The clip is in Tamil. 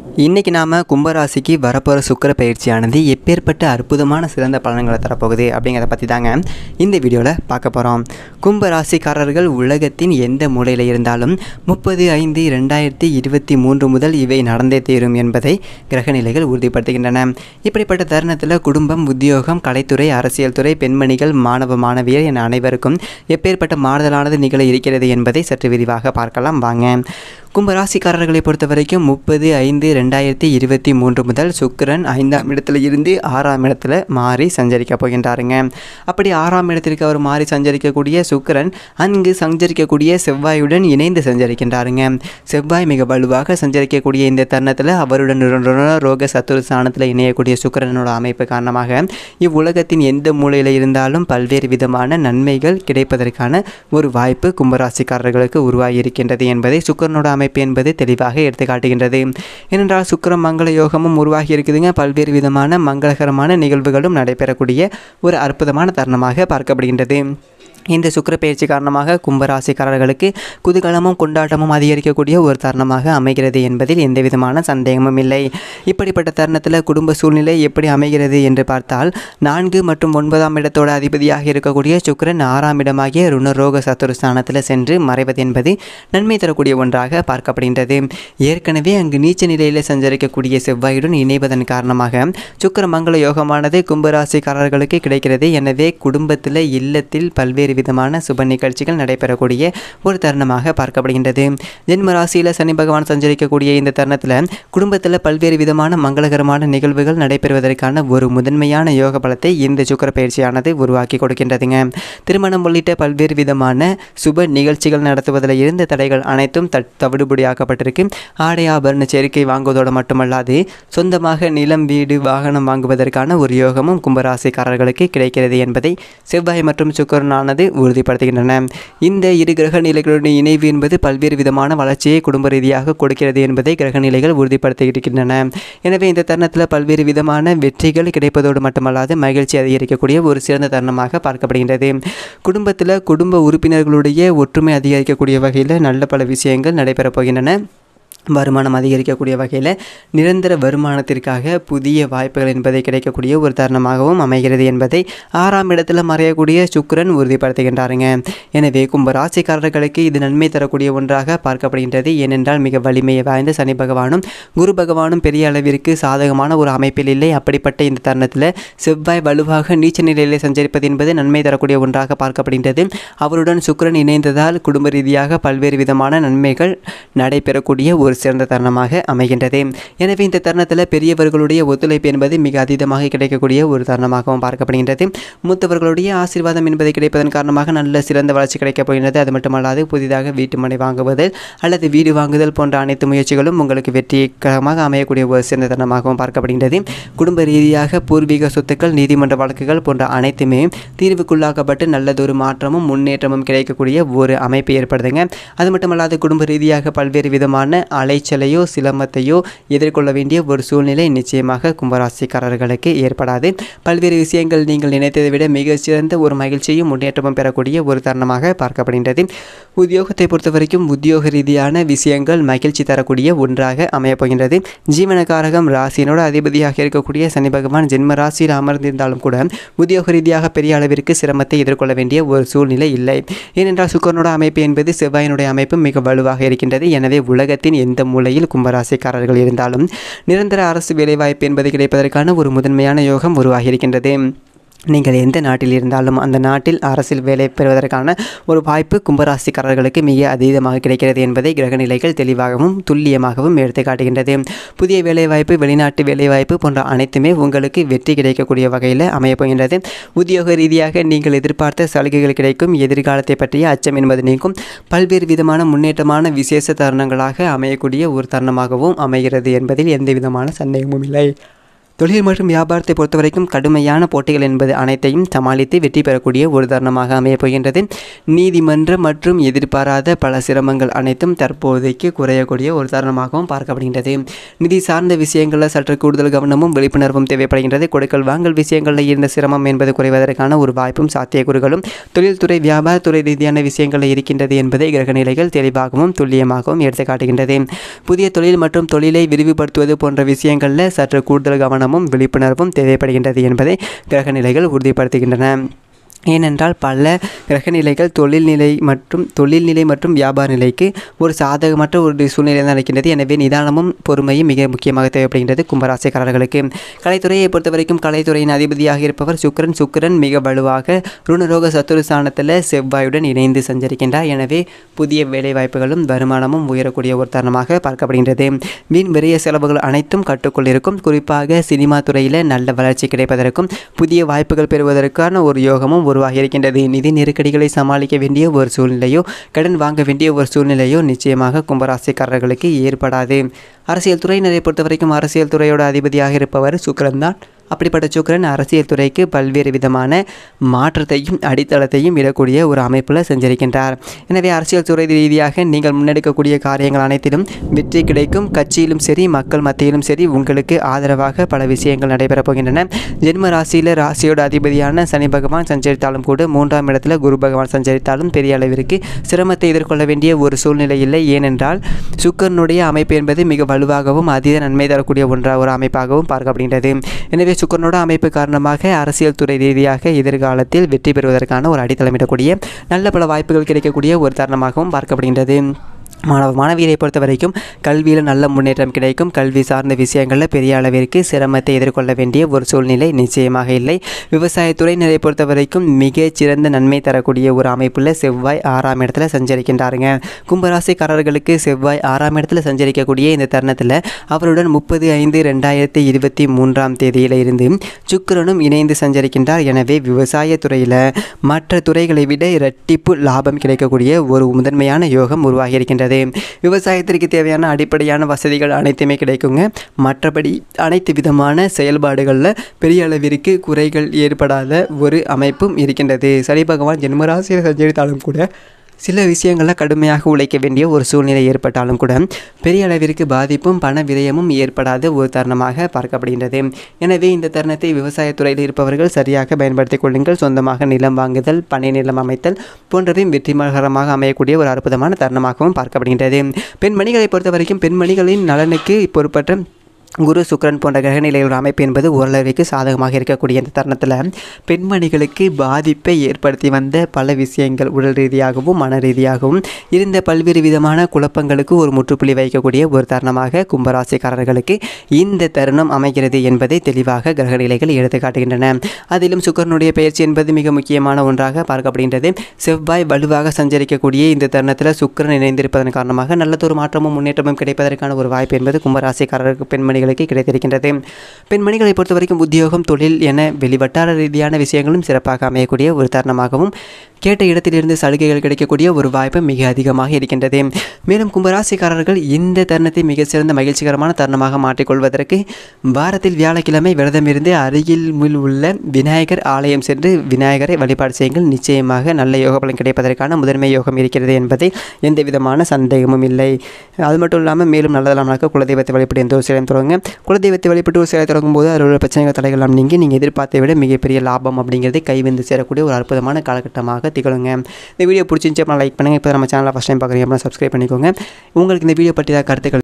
இன்றைக்கி நாம் கும்பராசிக்கு வரப்போகிற சுக்கிர பயிற்சியானது எப்பேற்பட்ட அற்புதமான சிறந்த பலன்களை தரப்போகுது அப்படிங்கிறத பற்றி தாங்க இந்த வீடியோவில் பார்க்க போகிறோம் கும்பராசிக்காரர்கள் உலகத்தின் எந்த மூலையில் இருந்தாலும் முப்பது ஐந்து ரெண்டாயிரத்தி இருபத்தி மூன்று முதல் இவை நடந்தே தீரும் என்பதை கிரகநிலைகள் உறுதிப்படுத்துகின்றன இப்படிப்பட்ட தருணத்தில் குடும்பம் உத்தியோகம் கலைத்துறை அரசியல் துறை பெண்மணிகள் மாணவ மாணவியர் என அனைவருக்கும் எப்பேற்பட்ட மாறுதலானது நிகழ இருக்கிறது என்பதை சற்று விரிவாக பார்க்கலாம் வாங்க கும்பராசிக்காரர்களை பொறுத்த வரைக்கும் முப்பது ஐந்து ரெண்டாயிரத்தி இருபத்தி மூன்று முதல் சுக்கிரன் ஐந்தாம் இடத்துல இருந்து ஆறாம் இடத்துல மாறி சஞ்சரிக்க போகின்றாருங்க அப்படி ஆறாம் இடத்திற்கு அவர் மாறி சஞ்சரிக்கக்கூடிய சுக்கிரன் அங்கு சஞ்சரிக்கக்கூடிய செவ்வாயுடன் இணைந்து சஞ்சரிக்கின்றாருங்க செவ்வாய் மிக வலுவாக சஞ்சரிக்கக்கூடிய இந்த தருணத்தில் அவருடன் ருண ரோக சத்துரு ஸ்தானத்தில் இணையக்கூடிய சுக்கிரனோட அமைப்பு காரணமாக இவ்வுலகத்தின் எந்த மூலையில் இருந்தாலும் பல்வேறு விதமான நன்மைகள் கிடைப்பதற்கான ஒரு வாய்ப்பு கும்பராசிக்காரர்களுக்கு உருவாகி இருக்கின்றது என்பதை சுக்கிரனோட அமைப்பு என்பது தெளிவாக எடுத்து காட்டுகின்றது ஏனென்றால் சுக்கிர மங்கள யோகமும் உருவாகி இருக்குதுங்க பல்வேறு விதமான மங்களகரமான நிகழ்வுகளும் நடைபெறக்கூடிய ஒரு அற்புதமான தருணமாக பார்க்கப்படுகின்றது இந்த சுக்கிர பயிற்சி காரணமாக கும்பராசிக்காரர்களுக்கு குதூகலமும் கொண்டாட்டமும் அதிகரிக்கக்கூடிய ஒரு தருணமாக அமைகிறது என்பதில் எந்த விதமான சந்தேகமும் இல்லை இப்படிப்பட்ட தருணத்தில் குடும்ப சூழ்நிலை எப்படி அமைகிறது என்று பார்த்தால் நான்கு மற்றும் ஒன்பதாம் இடத்தோட அதிபதியாக இருக்கக்கூடிய சுக்கிரன் ஆறாம் இடமாகிய ருணரோக சத்துருஸ்தானத்தில் சென்று மறைவது என்பது நன்மை தரக்கூடிய ஒன்றாக பார்க்கப்படுகின்றது ஏற்கனவே அங்கு நீச்ச நிலையில் சஞ்சரிக்கக்கூடிய செவ்வாயுடன் இணைவதன் காரணமாக சுக்கிர மங்கள யோகமானது கும்பராசிக்காரர்களுக்கு கிடைக்கிறது எனவே குடும்பத்தில் இல்லத்தில் பல்வேறு விதமான சுப நிகழ்ச்சிகள் நடைபெறக்கூடிய ஒரு தருணமாக பார்க்கப்படுகின்றது ஜென்ம ராசியில் சனி பகவான் சஞ்சரிக்கக்கூடிய இந்த தருணத்தில் குடும்பத்தில் பல்வேறு விதமான மங்களகரமான நிகழ்வுகள் நடைபெறுவதற்கான ஒரு முதன்மையான யோக பலத்தை இந்த சுக்கர பயிற்சியானது உருவாக்கி கொடுக்கின்றதுங்க திருமணம் உள்ளிட்ட பல்வேறு விதமான சுப நிகழ்ச்சிகள் நடத்துவதில் இருந்த தடைகள் அனைத்தும் தட் தவிடுபடியாக்கப்பட்டிருக்கு ஆடை ஆபரண சேர்க்கை வாங்குவதோடு மட்டுமல்லாது சொந்தமாக நிலம் வீடு வாகனம் வாங்குவதற்கான ஒரு யோகமும் கும்பராசிக்காரர்களுக்கு கிடைக்கிறது என்பதை செவ்வாய் மற்றும் சுக்கரனானது உறுதிப்படுத்துகின்றன இந்த இரு கிரக நிலைகளுடைய இணைவு என்பது பல்வேறு விதமான வளர்ச்சியை குடும்ப ரீதியாக கொடுக்கிறது என்பதை கிரக நிலைகள் உறுதிப்படுத்தியிருக்கின்றன எனவே இந்த தருணத்தில் பல்வேறு விதமான வெற்றிகள் கிடைப்பதோடு மட்டுமல்லாது மகிழ்ச்சி அதிகரிக்கக்கூடிய ஒரு சிறந்த தருணமாக பார்க்கப்படுகின்றது குடும்பத்தில் குடும்ப உறுப்பினர்களுடைய ஒற்றுமை அதிகரிக்கக்கூடிய வகையில் நல்ல பல விஷயங்கள் நடைபெறப் போகின்றன வருமானம் அதிகரிக்கக்கூடிய வகையில் நிரந்தர வருமானத்திற்காக புதிய வாய்ப்புகள் என்பதை கிடைக்கக்கூடிய ஒரு தருணமாகவும் அமைகிறது என்பதை ஆறாம் இடத்துல மறையக்கூடிய சுக்கிரன் உறுதிப்படுத்துகின்றாருங்க எனவே கும்ப ராசிக்காரர்களுக்கு இது நன்மை தரக்கூடிய ஒன்றாக பார்க்கப்படுகின்றது ஏனென்றால் மிக வலிமையை வாய்ந்த சனி பகவானும் குரு பகவானும் பெரிய அளவிற்கு சாதகமான ஒரு அமைப்பில் இல்லை அப்படிப்பட்ட இந்த தருணத்தில் செவ்வாய் வலுவாக நீச்ச நிலையில் சஞ்சரிப்பது என்பது நன்மை தரக்கூடிய ஒன்றாக பார்க்கப்படுகின்றது அவருடன் சுக்கிரன் இணைந்ததால் குடும்ப ரீதியாக பல்வேறு விதமான நன்மைகள் நடைபெறக்கூடிய ஒரு சிறந்த தருணமாக அமைகின்றது எனவே இந்த தருணத்தில் பெரியவர்களுடைய ஒத்துழைப்பு என்பது மிக அதீதமாக கிடைக்கக்கூடிய ஒரு தருணமாகவும் பார்க்கப்படுகின்றது மூத்தவர்களுடைய ஆசீர்வாதம் என்பது கிடைப்பதன் காரணமாக நல்ல சிறந்த வளர்ச்சி கிடைக்கப் போகின்றது அது மட்டுமல்லாது புதிதாக வீட்டு மனை வாங்குவதில் அல்லது வீடு வாங்குதல் போன்ற அனைத்து முயற்சிகளும் உங்களுக்கு வெற்றிகரமாக அமையக்கூடிய ஒரு சிறந்த தருணமாகவும் பார்க்கப்படுகின்றது குடும்ப ரீதியாக பூர்வீக சொத்துக்கள் நீதிமன்ற வழக்குகள் போன்ற அனைத்துமே தீர்வுக்குள்ளாக்கப்பட்டு நல்லதொரு மாற்றமும் முன்னேற்றமும் கிடைக்கக்கூடிய ஒரு அமைப்பு ஏற்படுதுங்க அது மட்டுமல்லாது குடும்ப ரீதியாக பல்வேறு விதமான அலைச்சலையோ சிலம்பத்தையோ எதிர்கொள்ள வேண்டிய ஒரு சூழ்நிலை நிச்சயமாக கும்பராசிக்காரர்களுக்கு ஏற்படாது பல்வேறு விஷயங்கள் நீங்கள் நினைத்ததை விட மிகச் சிறந்த ஒரு மகிழ்ச்சியும் முன்னேற்றமும் பெறக்கூடிய ஒரு தருணமாக பார்க்கப்படுகின்றது உத்தியோகத்தை பொறுத்த வரைக்கும் உத்தியோக ரீதியான விஷயங்கள் மகிழ்ச்சி தரக்கூடிய ஒன்றாக அமையப்போகின்றது ஜீவனகாரகம் ராசியினோட அதிபதியாக இருக்கக்கூடிய சனி பகவான் ஜென்ம ராசியில் அமர்ந்திருந்தாலும் கூட உத்தியோக ரீதியாக பெரிய அளவிற்கு சிரமத்தை எதிர்கொள்ள வேண்டிய ஒரு சூழ்நிலை இல்லை ஏனென்றால் சுக்கரனோட அமைப்பு என்பது செவ்வாயினுடைய அமைப்பு மிக வலுவாக இருக்கின்றது எனவே உலகத்தின் எந்த மூலையில் கும்பராசிக்காரர்கள் இருந்தாலும் நிரந்தர அரசு வேலைவாய்ப்பு என்பது கிடைப்பதற்கான ஒரு முதன்மையான யோகம் உருவாகி இருக்கின்றது நீங்கள் எந்த நாட்டில் இருந்தாலும் அந்த நாட்டில் அரசியல் வேலை பெறுவதற்கான ஒரு வாய்ப்பு கும்பராசிக்காரர்களுக்கு மிக அதீதமாக கிடைக்கிறது என்பதை கிரகநிலைகள் தெளிவாகவும் துல்லியமாகவும் எடுத்து காட்டுகின்றது புதிய வேலைவாய்ப்பு வெளிநாட்டு வேலைவாய்ப்பு போன்ற அனைத்துமே உங்களுக்கு வெற்றி கிடைக்கக்கூடிய வகையில் அமையப்போகின்றது உத்தியோக ரீதியாக நீங்கள் எதிர்பார்த்த சலுகைகள் கிடைக்கும் எதிர்காலத்தை பற்றிய அச்சம் என்பது நீக்கும் பல்வேறு விதமான முன்னேற்றமான விசேஷ தருணங்களாக அமையக்கூடிய ஒரு தருணமாகவும் அமைகிறது என்பதில் எந்த விதமான சந்தேகமும் இல்லை தொழில் மற்றும் வியாபாரத்தை பொறுத்தவரைக்கும் கடுமையான போட்டிகள் என்பது அனைத்தையும் சமாளித்து வெற்றி பெறக்கூடிய ஒரு தருணமாக அமையப் போகின்றது நீதிமன்றம் மற்றும் எதிர்பாராத பல சிரமங்கள் அனைத்தும் தற்போதைக்கு குறையக்கூடிய ஒரு தருணமாகவும் பார்க்கப்படுகின்றது நிதி சார்ந்த விஷயங்களில் சற்று கூடுதல் கவனமும் விழிப்புணர்வும் தேவைப்படுகின்றது கொடுக்கல் வாங்கல் விஷயங்களில் இருந்த சிரமம் என்பது குறைவதற்கான ஒரு வாய்ப்பும் சாத்தியக்கூறுகளும் தொழில்துறை வியாபாரத்துறை ரீதியான விஷயங்களில் இருக்கின்றது என்பதை கிரக நிலைகள் தெளிவாகவும் துல்லியமாகவும் எடுத்து காட்டுகின்றது புதிய தொழில் மற்றும் தொழிலை விரிவுபடுத்துவது போன்ற விஷயங்களில் சற்று கூடுதல் கவனமும் விழிப்புணர்வும் தேவைப்படுகின்றது என்பதை கிரக நிலைகள் உறுதிப்படுத்துகின்றன ஏனென்றால் பல கிரகநிலைகள் தொழில்நிலை மற்றும் தொழில்நிலை மற்றும் வியாபார நிலைக்கு ஒரு சாதகமற்ற ஒரு சூழ்நிலை தான் இருக்கின்றது எனவே நிதானமும் பொறுமையும் மிக முக்கியமாக தேவைப்படுகின்றது கும்பராசிக்காரர்களுக்கு கலைத்துறையை பொறுத்த வரைக்கும் கலைத்துறையின் அதிபதியாக இருப்பவர் சுக்கிரன் சுக்கிரன் மிக வலுவாக ருணரோக சத்துரு ஸ்தானத்தில் செவ்வாயுடன் இணைந்து சஞ்சரிக்கின்றார் எனவே புதிய வேலைவாய்ப்புகளும் வருமானமும் உயரக்கூடிய ஒரு தருணமாக பார்க்கப்படுகின்றது வீண் விரைய செலவுகள் அனைத்தும் கட்டுக்குள் இருக்கும் குறிப்பாக சினிமா துறையில் நல்ல வளர்ச்சி கிடைப்பதற்கும் புதிய வாய்ப்புகள் பெறுவதற்கான ஒரு யோகமும் உருவாகி இருக்கின்றது நிதி நெருக்கடிகளை சமாளிக்க வேண்டிய ஒரு சூழ்நிலையோ கடன் வாங்க வேண்டிய ஒரு சூழ்நிலையோ நிச்சயமாக கும்பராசிக்காரர்களுக்கு ஏற்படாது அரசியல் துறையினரை பொறுத்த வரைக்கும் அரசியல் துறையோட அதிபதியாக இருப்பவர் சுக்கிரன் தான் அப்படிப்பட்ட சுக்கிரன் அரசியல் துறைக்கு பல்வேறு விதமான மாற்றத்தையும் அடித்தளத்தையும் இடக்கூடிய ஒரு அமைப்பில் செஞ்சிருக்கின்றார் எனவே அரசியல் துறை ரீதியாக நீங்கள் முன்னெடுக்கக்கூடிய காரியங்கள் அனைத்திலும் வெற்றி கிடைக்கும் கட்சியிலும் சரி மக்கள் மத்தியிலும் சரி உங்களுக்கு ஆதரவாக பல விஷயங்கள் நடைபெறப் போகின்றன ஜென்ம ராசியில் ராசியோட அதிபதியான சனி பகவான் சஞ்சரித்தாலும் கூட மூன்றாம் இடத்துல குரு பகவான் சஞ்சரித்தாலும் பெரிய அளவிற்கு சிரமத்தை எதிர்கொள்ள வேண்டிய ஒரு சூழ்நிலை இல்லை ஏனென்றால் சுக்கரனுடைய அமைப்பு என்பது மிக வலுவாகவும் அதீத நன்மை தரக்கூடிய ஒன்றா ஒரு அமைப்பாகவும் பார்க்கப்படுகின்றது எனவே சுக்கரனோட அமைப்பு காரணமாக அரசியல் துறை ரீதியாக எதிர்காலத்தில் வெற்றி பெறுவதற்கான ஒரு அடித்தளமிடக்கூடிய நல்ல பல வாய்ப்புகள் கிடைக்கக்கூடிய ஒரு தருணமாகவும் பார்க்கப்படுகின்றது மாணவ மாணவியரை பொறுத்த வரைக்கும் கல்வியில் நல்ல முன்னேற்றம் கிடைக்கும் கல்வி சார்ந்த விஷயங்களில் பெரிய அளவிற்கு சிரமத்தை எதிர்கொள்ள வேண்டிய ஒரு சூழ்நிலை நிச்சயமாக இல்லை விவசாயத்துறையினரை பொறுத்த வரைக்கும் மிகச் சிறந்த நன்மை தரக்கூடிய ஒரு அமைப்பில் செவ்வாய் ஆறாம் இடத்துல சஞ்சரிக்கின்றாருங்க கும்பராசிக்காரர்களுக்கு செவ்வாய் ஆறாம் இடத்துல சஞ்சரிக்கக்கூடிய இந்த தருணத்தில் அவருடன் முப்பது ஐந்து ரெண்டாயிரத்தி இருபத்தி மூன்றாம் தேதியில் இருந்து சுக்கிரனும் இணைந்து சஞ்சரிக்கின்றார் எனவே விவசாயத்துறையில் மற்ற துறைகளை விட இரட்டிப்பு லாபம் கிடைக்கக்கூடிய ஒரு முதன்மையான யோகம் உருவாகி இருக்கின்றது விவசாயத்திற்கு தேவையான அடிப்படையான வசதிகள் அனைத்துமே கிடைக்குங்க மற்றபடி அனைத்து விதமான செயல்பாடுகளில் பெரிய அளவிற்கு குறைகள் ஏற்படாத ஒரு அமைப்பும் இருக்கின்றது சனி பகவான் ஜென்மராசியில் சஞ்சரித்தாலும் கூட சில விஷயங்களில் கடுமையாக உழைக்க வேண்டிய ஒரு சூழ்நிலை ஏற்பட்டாலும் கூட பெரிய அளவிற்கு பாதிப்பும் பண விரயமும் ஏற்படாத ஒரு தருணமாக பார்க்கப்படுகின்றது எனவே இந்த தருணத்தை விவசாயத்துறையில் இருப்பவர்கள் சரியாக பயன்படுத்திக் கொள்ளுங்கள் சொந்தமாக நிலம் வாங்குதல் பனை நிலம் அமைத்தல் போன்றவையும் வெற்றிகரமாக அமையக்கூடிய ஒரு அற்புதமான தருணமாகவும் பார்க்கப்படுகின்றது பெண்மணிகளை பொறுத்த வரைக்கும் பெண்மணிகளின் நலனுக்கு பொறுப்பற்ற குரு சுக்கிரன் போன்ற கிரகநிலைகளோட அமைப்பு என்பது ஓரளவிற்கு சாதகமாக இருக்கக்கூடிய இந்த தருணத்தில் பெண்மணிகளுக்கு பாதிப்பை ஏற்படுத்தி வந்த பல விஷயங்கள் உடல் ரீதியாகவும் மன ரீதியாகவும் இருந்த பல்வேறு விதமான குழப்பங்களுக்கு ஒரு முற்றுப்புள்ளி வைக்கக்கூடிய ஒரு தருணமாக கும்பராசிக்காரர்களுக்கு இந்த தருணம் அமைகிறது என்பதை தெளிவாக கிரகநிலைகள் எடுத்து காட்டுகின்றன அதிலும் சுக்கரனுடைய பயிற்சி என்பது மிக முக்கியமான ஒன்றாக பார்க்கப்படுகின்றது செவ்வாய் வலுவாக சஞ்சரிக்கக்கூடிய இந்த தருணத்தில் சுக்கிரன் இணைந்திருப்பதன் காரணமாக நல்லதொரு மாற்றமும் முன்னேற்றமும் கிடைப்பதற்கான ஒரு வாய்ப்பு என்பது கும்பராசிக்காரருக்கு பெண்மணிகளுக்கு கிடைத்திருக்கின்றது பெண்மணிகளை பொறுத்த வரைக்கும் உத்தியோகம் தொழில் என வெளிவட்டார ரீதியான விஷயங்களும் சிறப்பாக அமையக்கூடிய ஒரு தருணமாகவும் கேட்ட இடத்திலிருந்து சலுகைகள் கிடைக்கக்கூடிய ஒரு வாய்ப்பு மிக அதிகமாக இருக்கின்றது மேலும் கும்பராசிக்காரர்கள் இந்த தருணத்தை மிக சிறந்த மகிழ்ச்சிகரமான தருணமாக மாற்றிக்கொள்வதற்கு வாரத்தில் வியாழக்கிழமை விரதமிருந்து அருகில் உள்ள விநாயகர் ஆலயம் சென்று விநாயகரை வழிபாடு செய்யுங்கள் நிச்சயமாக நல்ல யோக பலன் கிடைப்பதற்கான முதன்மை யோகம் இருக்கிறது என்பதை எந்த விதமான சந்தேகமும் இல்லை அது மட்டும் இல்லாமல் மேலும் நல்லதெல்லாம் நடக்க குலதெய்வத்தை வழிபட்டு எந்த ஒரு சிலையும் தொடங்க குலதெய்வத்தை வழிபட்டு ஒரு சிலை தொடங்கும் போது அதில் உள்ள பிரச்சனைகள் தடைகள்லாம் நீங்கி நீங்கள் எதிர்பார்த்தை விட மிகப்பெரிய லாபம் அப்படிங்கிறது கைவந்து சேரக்கூடிய ஒரு அற்புதமான காலகட்டமாக திகழுங்க இந்த வீடியோ பிடிச்சிருந்துச்சு அப்புறம் லைக் பண்ணுங்கள் இப்போ நம்ம சேனலை ஃபஸ்ட் டைம் பார்க்குறீங்க அப்புறம் சப்ஸ்கிரைப் பண்ணிக்கோங்க உங்களுக்கு இந்த வீடியோ பற்றி ஏதாவது கருத்துக்கள்